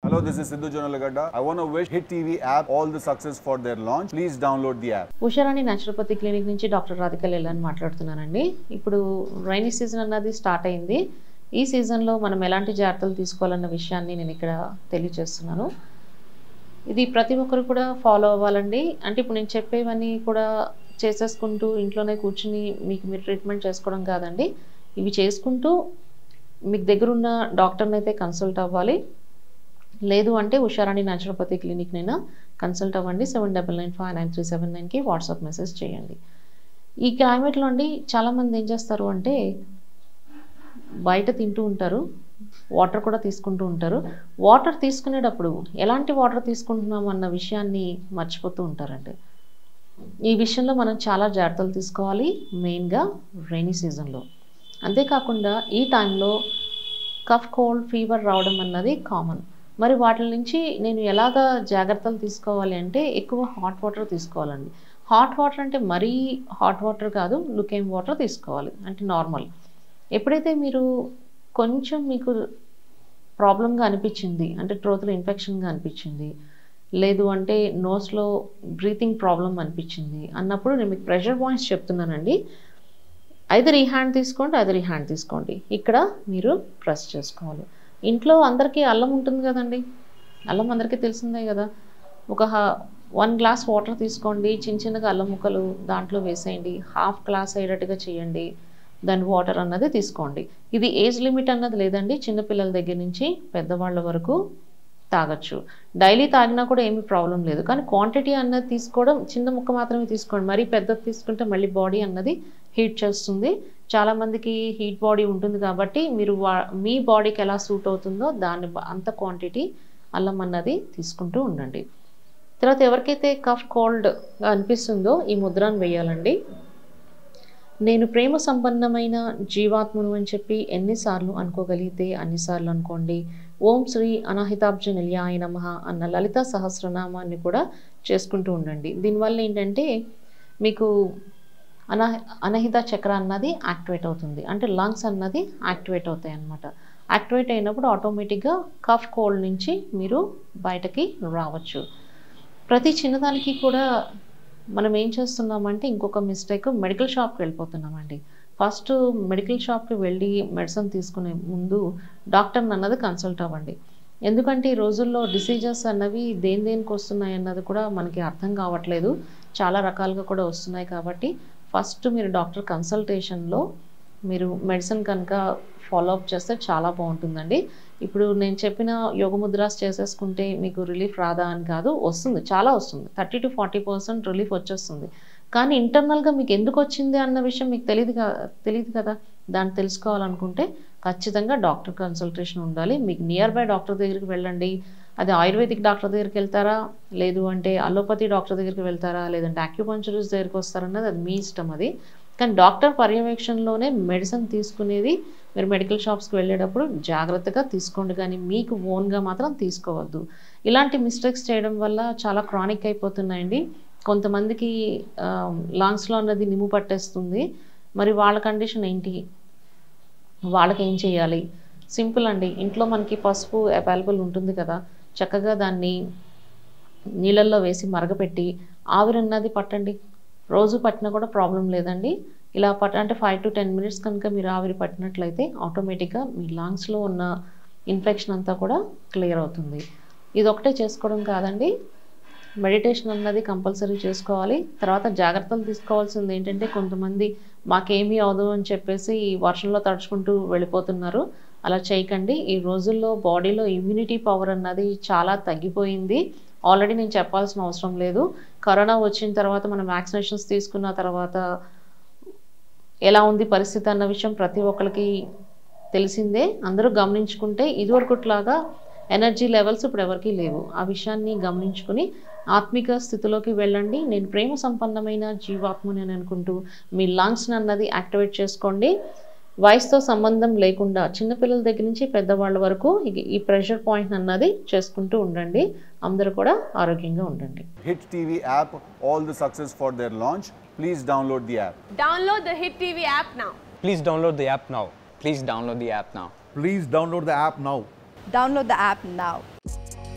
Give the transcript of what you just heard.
Hello, this is Sidhu Jonalagada. I want to wish Hit TV app all the success for their launch. Please download the app. Usharani naturopathy clinic నుంచి doctor Radhika లేలని మాట్లాడుతున్నానండి ఇప్పుడు rainy season అన్నది start అయింది ఈ సీజన్లో మనం ఎలాంటి జాగ్రత్తలు తీసుకోవాలన్న విషయాన్ని నేను ఇక్కడ తెలియజేస్తున్నాను ఇది ప్రతి ఒక్కరు కూడా ఫాలో అవ్వాలండి అంటే ఇప్పుడు నేను చెప్పేవన్నీ కూడా చేసేసుకుంటూ ఇంట్లోనే కూర్చుని మీకు మీరు ట్రీట్మెంట్ చేసుకోవడం కాదండి ఇవి చేసుకుంటూ మీకు దగ్గర ఉన్న డాక్టర్ని అయితే కన్సల్ట్ అవ్వాలి లేదు అంటే ఉషారాణి న్యాచురోపతి క్లినిక్నైనా కన్సల్ట్ అవ్వండి seven double nine five nine three seven నైన్కి వాట్సాప్ మెసేజ్ చేయండి ఈ క్లైమేట్లో అండి చాలామంది ఏం చేస్తారు అంటే బయట తింటూ ఉంటారు వాటర్ కూడా తీసుకుంటూ ఉంటారు వాటర్ తీసుకునేటప్పుడు ఎలాంటి వాటర్ తీసుకుంటున్నాం అన్న విషయాన్ని మర్చిపోతూ ఉంటారండి ఈ విషయంలో మనం చాలా జాగ్రత్తలు తీసుకోవాలి మెయిన్గా రైనీ సీజన్లో అంతేకాకుండా ఈ టైంలో కఫ్ కోల్డ్ ఫీవర్ రావడం అన్నది కామన్ మరి వాటి నుంచి నేను ఎలాగ జాగ్రత్తలు తీసుకోవాలి అంటే ఎక్కువ హాట్ వాటర్ తీసుకోవాలండి హాట్ వాటర్ అంటే మరీ హాట్ వాటర్ కాదు లుకేమ్ వాటర్ తీసుకోవాలి అంటే నార్మల్ ఎప్పుడైతే మీరు కొంచెం మీకు ప్రాబ్లంగా అనిపించింది అంటే త్రోత్లో ఇన్ఫెక్షన్గా అనిపించింది లేదు అంటే నోస్లో బ్రీతింగ్ ప్రాబ్లం అనిపించింది అన్నప్పుడు నేను మీకు ప్రెషర్ పాయింట్స్ చెప్తున్నానండి ఐదర్ ఈ హ్యాండ్ తీసుకోండి ఐదర్ ఈ హ్యాండ్ తీసుకోండి ఇక్కడ మీరు ప్రెస్ చేసుకోవాలి ఇంట్లో అందరికీ అల్లం ఉంటుంది కదండి అల్లం అందరికీ తెలిసిందే కదా ఒక వన్ గ్లాస్ వాటర్ తీసుకోండి చిన్న చిన్నగా అల్లం ముక్కలు దాంట్లో వేసేయండి హాఫ్ గ్లాస్ అయ్యేటట్టుగా చేయండి దాని వాటర్ అన్నది తీసుకోండి ఇది ఏజ్ లిమిట్ అన్నది లేదండి చిన్నపిల్లల దగ్గర నుంచి పెద్దవాళ్ళ వరకు తాగొచ్చు డైలీ తాగినా కూడా ఏమీ ప్రాబ్లం లేదు కానీ క్వాంటిటీ అన్నది తీసుకోవడం చిన్న ముక్క మాత్రమే తీసుకోండి మరీ పెద్దది తీసుకుంటే మళ్ళీ బాడీ అన్నది హీట్ చేస్తుంది చాలామందికి హీట్ బాడీ ఉంటుంది కాబట్టి మీరు వా మీ బాడీకి ఎలా సూట్ అవుతుందో దాన్ని బ- అంత క్వాంటిటీ అల్లం అన్నది తీసుకుంటూ ఉండండి తర్వాత ఎవరికైతే కఫ్ కోల్డ్గా అనిపిస్తుందో ఈ ముద్రను వేయాలండి నేను ప్రేమ సంపన్నమైన జీవాత్మను అని చెప్పి ఎన్నిసార్లు అనుకోగలిగితే అన్నిసార్లు అనుకోండి ఓం శ్రీ అనాహితాబ్జ నిల్యాయ నమ అన్న లలిత సహస్రనామాన్ని కూడా చేసుకుంటూ ఉండండి దీనివల్ల ఏంటంటే మీకు అనా అనహిత చక్ర అన్నది యాక్టివేట్ అవుతుంది అంటే లంగ్స్ అన్నది యాక్టివేట్ అవుతాయి అన్నమాట యాక్టివేట్ అయినప్పుడు ఆటోమేటిక్గా కఫ్ కోల్డ్ నుంచి మీరు బయటకి రావచ్చు ప్రతి చిన్నదానికి కూడా మనం ఏం చేస్తున్నామంటే ఇంకొక మిస్టేక్ మెడికల్ షాప్కి వెళ్ళిపోతున్నామండి ఫస్ట్ మెడికల్ షాప్కి వెళ్ళి మెడిసిన్ తీసుకునే ముందు డాక్టర్ని అన్నది కన్సల్ట్ అవ్వండి ఎందుకంటే ఈ రోజుల్లో డిసీజెస్ అన్నవి దేని దేనికి వస్తున్నాయి అన్నది కూడా మనకి అర్థం కావట్లేదు చాలా రకాలుగా కూడా వస్తున్నాయి కాబట్టి ఫస్ట్ మీరు డాక్టర్ కన్సల్టేషన్లో మీరు మెడిసిన్ కనుక ఫాలో అప్ చేస్తే చాలా బాగుంటుందండి ఇప్పుడు నేను చెప్పిన యోగ ముద్రాస్ చేసేసుకుంటే మీకు రిలీఫ్ రాదా అని కాదు వస్తుంది చాలా వస్తుంది thirty to forty percent relief వచ్చేస్తుంది కానీ ఇంటర్నల్గా మీకు ఎందుకు వచ్చింది అన్న విషయం మీకు తెలియదు తెలియదు కదా దాన్ని తెలుసుకోవాలనుకుంటే ఖచ్చితంగా డాక్టర్ కన్సల్టేషన్ ఉండాలి మీకు నియర్ బై డాక్టర్ దగ్గరికి వెళ్ళండి అది ఆయుర్వేదిక్ డాక్టర్ దగ్గరికి వెళ్తారా లేదు అంటే అలోపతి డాక్టర్ దగ్గరికి వెళ్తారా లేదంటే అక్యుపంచరిస్ట్ దగ్గరికి వస్తారన్నది అది మీ ఇష్టం అది కానీ డాక్టర్ పర్యవేక్షణలోనే మెడిసిన్ తీసుకునేది మీరు మెడికల్ షాప్స్కి వెళ్ళేటప్పుడు జాగ్రత్తగా తీసుకోండి కానీ మీకు ఓన్గా మాత్రం తీసుకోవద్దు ఇలాంటి మిస్టేక్స్ చేయడం వల్ల చాలా క్రానిక్ అయిపోతున్నాయండి కొంతమందికి లాంగ్స్లో అన్నది నిమ్ము పట్టేస్తుంది మరి వాళ్ళ కండిషన్ ఏంటి వాళ్ళకి ఏం చేయాలి సింపుల్ అండి ఇంట్లో మనకి పసుపు అవైలబుల్ ఉంటుంది కదా చక్కగా దాన్ని నీళ్ళల్లో వేసి మరగపెట్టి ఆవిరి అన్నది పట్టండి రోజు పట్టినా కూడా ప్రాబ్లం లేదండి ఇలా పట్ట అంటే ఫైవ్ టు టెన్ మినిట్స్ కనుక మీరు ఆవిరి పట్టినట్లయితే ఆటోమేటిక్గా మీ లంగ్స్లో ఉన్న ఇన్ఫెక్షన్ అంతా కూడా క్లియర్ అవుతుంది ఇది ఒకటే చేసుకోవడం కాదండి మెడిటేషన్ అన్నది కంపల్సరీ చేసుకోవాలి తర్వాత జాగ్రత్తలు తీసుకోవాల్సింది ఏంటంటే కొంతమంది మాకేమీ అవదు అని చెప్పేసి ఈ వర్షంలో తడుచుకుంటూ వెళ్ళిపోతున్నారు అలా చేయకండి ఈ రోజుల్లో బాడీలో ఇమ్యూనిటీ పవర్ అన్నది చాలా తగ్గిపోయింది ఆల్రెడీ నేను చెప్పాల్సిన అవసరం లేదు కరోనా వచ్చిన తర్వాత మనం వ్యాక్సినేషన్స్ తీసుకున్న తర్వాత ఎలా ఉంది పరిస్థితి అన్న విషయం ప్రతి ఒక్కరికి తెలిసిందే అందరూ గమనించుకుంటే ఇదివరకుట్లాగా ఎనర్జీ లెవెల్స్ ఇప్పుడు ఎవరికీ లేవు ఆ విషయాన్ని గమనించుకుని ఆత్మిక స్థితిలోకి వెళ్ళండి నేను ప్రేమ సంపన్నమైన జీవాత్మని అని అనుకుంటూ మీ లంగ్స్ని అన్నది యాక్టివేట్ చేసుకోండి వయసుతో సంబంధం లేకుండా చిన్నపిల్లల దగ్గర నుంచి పెద్దవాళ్ళ వరకు ఈ- ఈ ప్రెషర్ పాయింట్ అన్నది చేసుకుంటూ ఉండండి అందరూ కూడా ఆరోగ్యంగా ఉండండి Hit TV app all the success for their launch. Please download the app. Download the Hit TV app now. Please download the app now. Please download the app now. Please download the app now. Download the app now.